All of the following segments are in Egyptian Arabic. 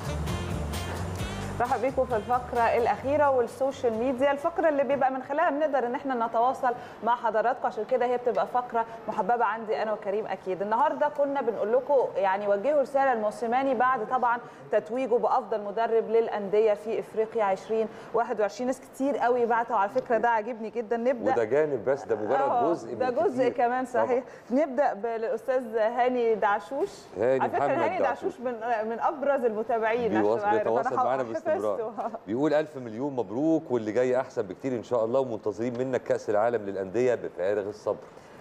مرحبا بيكم في الفقرة الأخيرة والسوشيال ميديا الفقرة اللي بيبقى من خلالها بنقدر إن احنا نتواصل مع حضراتكم عشان كده هي بتبقى فقرة محببة عندي أنا وكريم أكيد النهاردة كنا بنقول لكم يعني وجهوا رسالة لموسيماني بعد طبعا تتويجه بأفضل مدرب للأندية في إفريقيا 2021 ناس كتير قوي بعتوا على فكرة ده عاجبني جدا نبدأ وده جانب بس ده مجرد آه، جزء من ده جزء كتير. كمان صحيح نبدا بالاستاذ هاني دعشوش هاني على فكره محمد هاني دعشوش. دعشوش من من ابرز المتابعين عشان بيواصل عارف. بيتواصل أنا معانا حفظته. باستمرار بيقول ألف مليون مبروك واللي جاي أحسن بكتير إن شاء الله ومنتظرين منك كأس العالم للأندية بفارغ الصبر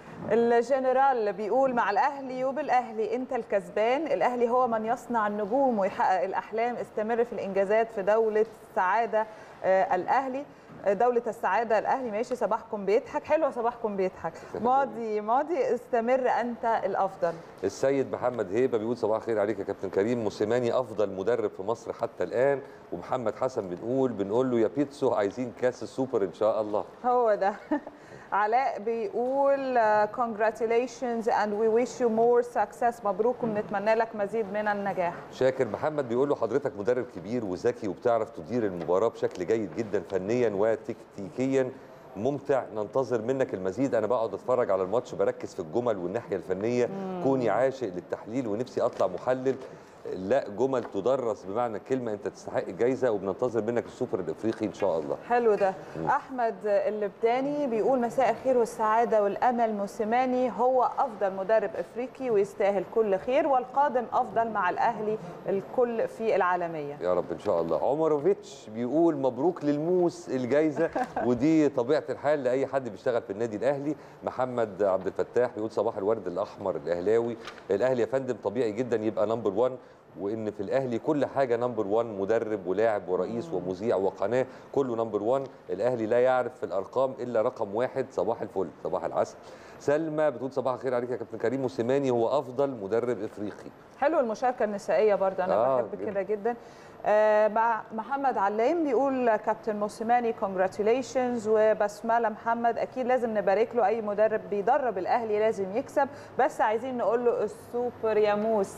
الجنرال بيقول مع الاهلي وبالاهلي انت الكسبان الاهلي هو من يصنع النجوم ويحقق الاحلام استمر في الانجازات في دوله السعاده آه، الاهلي آه، دولة السعادة الأهلي ماشي صباحكم بيضحك حلوة صباحكم بيضحك ماضي ماضي استمر أنت الأفضل السيد محمد هيبة بيقول صباح الخير عليك يا كابتن كريم موسيماني أفضل مدرب في مصر حتى الآن ومحمد حسن بنقول بنقول له يا بيتسو عايزين كأس السوبر إن شاء الله هو ده علاء بيقول uh, congratulations and we wish you more success مبروك ونتمنى لك مزيد من النجاح شاكر محمد بيقول له حضرتك مدرب كبير وذكي وبتعرف تدير المباراة بشكل جيد جدا فنيا وتكتيكيا ممتع ننتظر منك المزيد انا بقعد اتفرج على الماتش بركز في الجمل والناحيه الفنيه كوني عاشق للتحليل ونفسي اطلع محلل لا جمل تدرس بمعنى الكلمه انت تستحق الجائزه وبننتظر منك السوبر الافريقي ان شاء الله حلو ده احمد اللبداني بيقول مساء الخير والسعاده والامل موسيماني هو افضل مدرب افريقي ويستاهل كل خير والقادم افضل مع الاهلي الكل في العالميه يا رب ان شاء الله عمروفيتش بيقول مبروك للموس الجايزه ودي طبيعه الحال لاي حد بيشتغل في النادي الاهلي محمد عبد الفتاح بيقول صباح الورد الاحمر الاهلاوي الاهلي يا فندم طبيعي جدا يبقى نمبر 1 وان في الاهلي كل حاجه نمبر 1 مدرب ولاعب ورئيس ومذيع وقناه كله نمبر 1 الاهلي لا يعرف في الارقام الا رقم واحد صباح الفل صباح العسل سلمى بتقول صباح الخير عليك يا كابتن كريم موسيماني هو افضل مدرب افريقي حلو المشاركه النسائيه برضه انا آه، بحب جدا. كده جدا آه، مع محمد علام بيقول كابتن موسيماني كونجراتيوليشنز وبسمله محمد اكيد لازم نبارك له اي مدرب بيدرب الاهلي لازم يكسب بس عايزين نقول له السوبر يا موس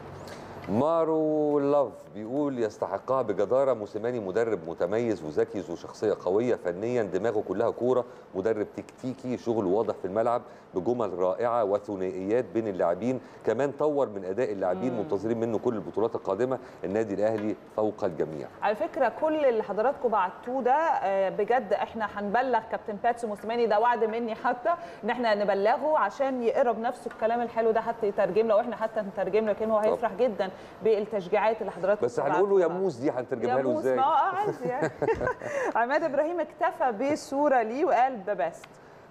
مارو لاف بيقول يستحقها بجدارة موسيماني مدرب متميز وذكي ذو شخصية قوية فنيا دماغه كلها كورة مدرب تكتيكي شغل واضح في الملعب بجمل رائعة وثنائيات بين اللاعبين كمان طور من أداء اللاعبين منتظرين منه كل البطولات القادمة النادي الأهلي فوق الجميع على فكره كل اللي حضراتكم بعتوه ده آه، بجد احنا هنبلغ كابتن باتسو موسيماني ده وعد مني حتى ان احنا نبلغه عشان يقرا بنفسه الكلام الحلو ده حتى يترجم له واحنا حتى نترجم له لكن هو هيفرح جدا بالتشجيعات اللي حضراتكم بس هنقول له يا بعتوها. موس دي هنترجمها يا له موس ازاي ما هو عادي يعني عماد ابراهيم اكتفى بصوره ليه وقال ذا بيست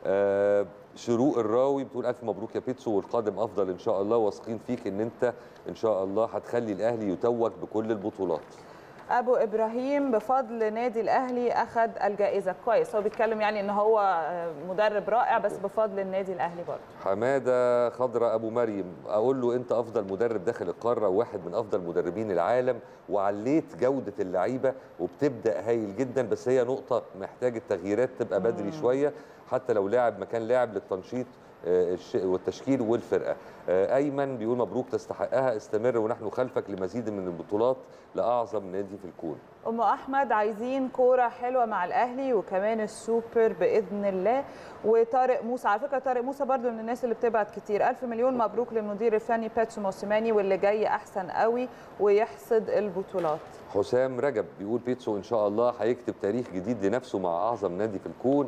آه، شروق الراوي بتقول الف مبروك يا بيتسو والقادم افضل ان شاء الله واثقين فيك ان انت ان شاء الله هتخلي الاهلي يتوج بكل البطولات ابو ابراهيم بفضل نادي الاهلي اخذ الجائزه كويس هو بيتكلم يعني ان هو آه، مدرب رائع بس بفضل النادي الاهلي برضه حماده خضرة ابو مريم اقول له انت افضل مدرب داخل القاره وواحد من افضل مدربين العالم وعليت جوده اللعيبه وبتبدا هايل جدا بس هي نقطه محتاج التغييرات تبقى بدري شويه حتى لو لاعب مكان لاعب للتنشيط آه، الش- والتشكيل والفرقه آه، ايمن بيقول مبروك تستحقها استمر ونحن خلفك لمزيد من البطولات لاعظم نادي في الكون ام احمد عايزين كوره حلوه مع الاهلي وكمان السوبر باذن الله وطارق موسى على فكره طارق موسى برضو من الناس اللي بتبعت كتير الف مليون مبروك للمدير الفني باتسو موسيماني واللي جاي احسن قوي ويحصد البطولات حسام رجب بيقول بيتسو ان شاء الله هيكتب تاريخ جديد لنفسه مع اعظم نادي في الكون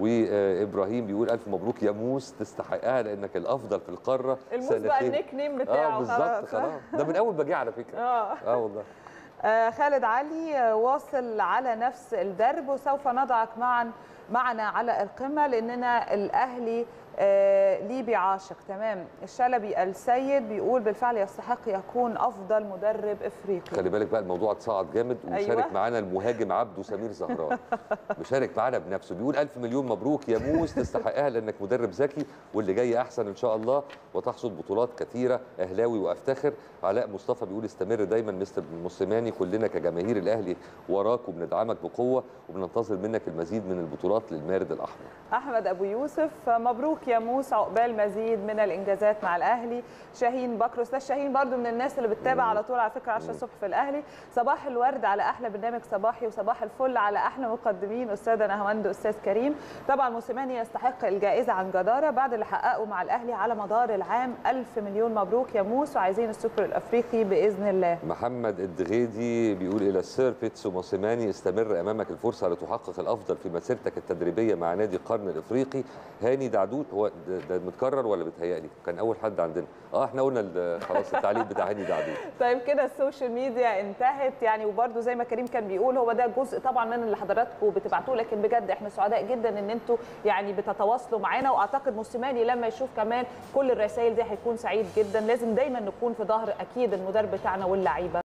وابراهيم بيقول الف مبروك يا موس تستحقها لانك الافضل في القاره الموس بقى سنتين. النيك نيم بتاعه اه بالظبط خلاص ده من اول ما جه على فكره اه اه والله آه، خالد علي آه، واصل على نفس الدرب وسوف نضعك معا معنا على القمه لاننا الاهلي آه، ليبي عاشق تمام الشلبي السيد بيقول بالفعل يستحق يكون افضل مدرب افريقي خلي بالك بقى الموضوع اتصاعد جامد ومشارك أيوة. معانا المهاجم عبده سمير زهران مشارك معانا بنفسه بيقول الف مليون مبروك يا موس تستحقها لانك مدرب ذكي واللي جاي احسن ان شاء الله وتحصد بطولات كثيره اهلاوي وافتخر علاء مصطفى بيقول استمر دايما مستر موسيماني كلنا كجماهير الاهلي وراك وبندعمك بقوه وبننتظر منك المزيد من البطولات بطولات للمارد الاحمر احمد ابو يوسف مبروك يا موس عقبال مزيد من الانجازات مع الاهلي شاهين بكر استاذ شاهين برضو من الناس اللي بتتابع على طول على فكره 10 الصبح في الاهلي صباح الورد على احلى برنامج صباحي وصباح الفل على احلى مقدمين استاذه نهاوند استاذ كريم طبعا موسيماني يستحق الجائزه عن جداره بعد اللي حققه مع الاهلي على مدار العام ألف مليون مبروك يا موس وعايزين السوبر الافريقي باذن الله محمد الدغيدي بيقول الى السير بيتسو موسيماني استمر امامك الفرصه لتحقق الافضل في مسيرتك التدريبيه مع نادي القرن الافريقي هاني دعدود هو ده, ده متكرر ولا بيتهيألي كان اول حد عندنا اه احنا قلنا ال- خلاص التعليق بتاع هاني دعدود طيب كده السوشيال ميديا انتهت يعني وبرده زي ما كريم كان بيقول هو ده جزء طبعا من اللي حضراتكم بتبعتوه لكن بجد احنا سعداء جدا ان انتوا يعني بتتواصلوا معانا واعتقد موسيماني لما يشوف كمان كل الرسائل دي هيكون سعيد جدا لازم دايما نكون في ظهر اكيد المدرب بتاعنا واللعيبه